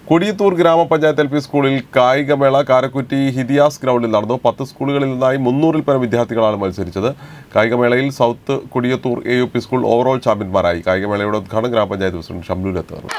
കൊടിയത്തൂർ ഗ്രാമപഞ്ചായത്ത് L P സ്കൂളിൽ കായികമേള കാരക്കുറ്റി ഹിദിയാസ് ഗ്രൗണ്ടിൽ നടന്നു പത്ത് സ്കൂളുകളിൽ നിന്നായി മുന്നൂറിൽ പരം വിദ്യാർത്ഥികളാണ് മത്സരിച്ചത് കായികമേളയിൽ south Kodiyathur A U P school overall ചാമ്പ്യന്മാരായി കായികമേളയുടെ ഉദ്ഘാടനം ഗ്രാമപഞ്ചായത്ത് പ്രസിഡന്റ് ഷംലൂലത്ത് നടന്നു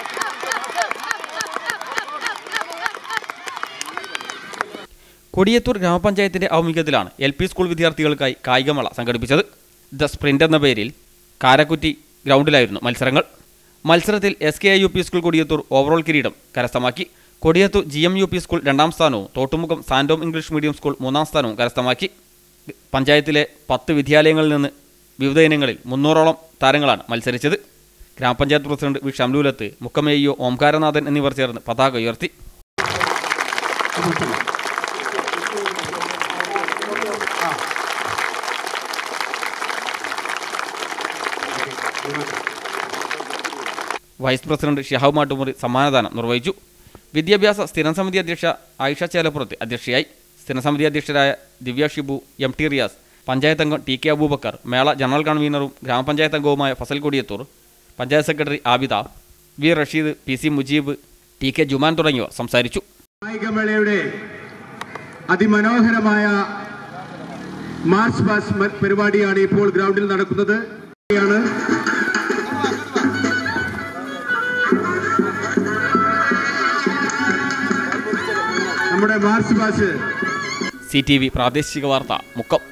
കൊടിയത്തൂർ ഗ്രാമപഞ്ചായത്തിന്റെ ആഭിമുഖ്യത്തിലാണ് എൽ പി സ്കൂൾ വിദ്യാർത്ഥികൾക്കായി കായികമേള സംഘടിപ്പിച്ചത് ദ സ്പ്രിന്റ് എന്ന പേരിൽ കാരക്കുറ്റി ഗ്രൗണ്ടിലായിരുന്നു മത്സരങ്ങൾ മത്സരത്തിൽ S K I U P school Kodiyathur overall കിരീടം കരസ്ഥമാക്കി Kodiyathur G M U P school രണ്ടാം സ്ഥാനവും Thottumukham Sandom English medium school മൂന്നാം സ്ഥാനവും കരസ്ഥമാക്കി പഞ്ചായത്തിലെ പത്ത് വിദ്യാലയങ്ങളിൽ നിന്ന് വിവിധ ഇനങ്ങളിൽ മുന്നൂറോളം താരങ്ങളാണ് മത്സരിച്ചത് ഗ്രാമപഞ്ചായത്ത് പ്രസിഡന്റ് വി ഷംലൂലത്ത് മുക്കമേയ്യോ ഓംകാരനാഥൻ എന്നിവർ ചേർന്ന് പതാക ഉയർത്തി വൈസ് പ്രസിഡന്റ് ഷിഹാബ് മാട്ടുമുറി സമ്മാനദാനം നിർവഹിച്ചു വിദ്യാഭ്യാസ സ്ഥിരം സമിതി അധ്യക്ഷ ആയിഷ ചേലപ്പുറത്ത് അധ്യക്ഷയായി സ്ഥിരം സമിതി അധ്യക്ഷരായ ദിവ്യ ഷിബു എം ടി റിയാസ് പഞ്ചായത്ത് അംഗം ടി കെ അബൂബക്കർ മേള ജനറൽ കൺവീനറും ഗ്രാമപഞ്ചായത്ത് അംഗവുമായ Fasal Kodiyathur panchayat secretary Abida V Rasheed P C Mujeeb T K Juman തുടങ്ങിയവർ സംസാരിച്ചു കായികമേളയുടെ അതിമനോഹരമായ മാർച്ച് പാസ് മ- പരിപാടിയാണ് ഇപ്പോൾ ഗ്രൗണ്ടിൽ നടക്കുന്നത് യാണ്. നമ്മുടെ march past C T V പ്രാദേശിക വാർത്ത മുക്കം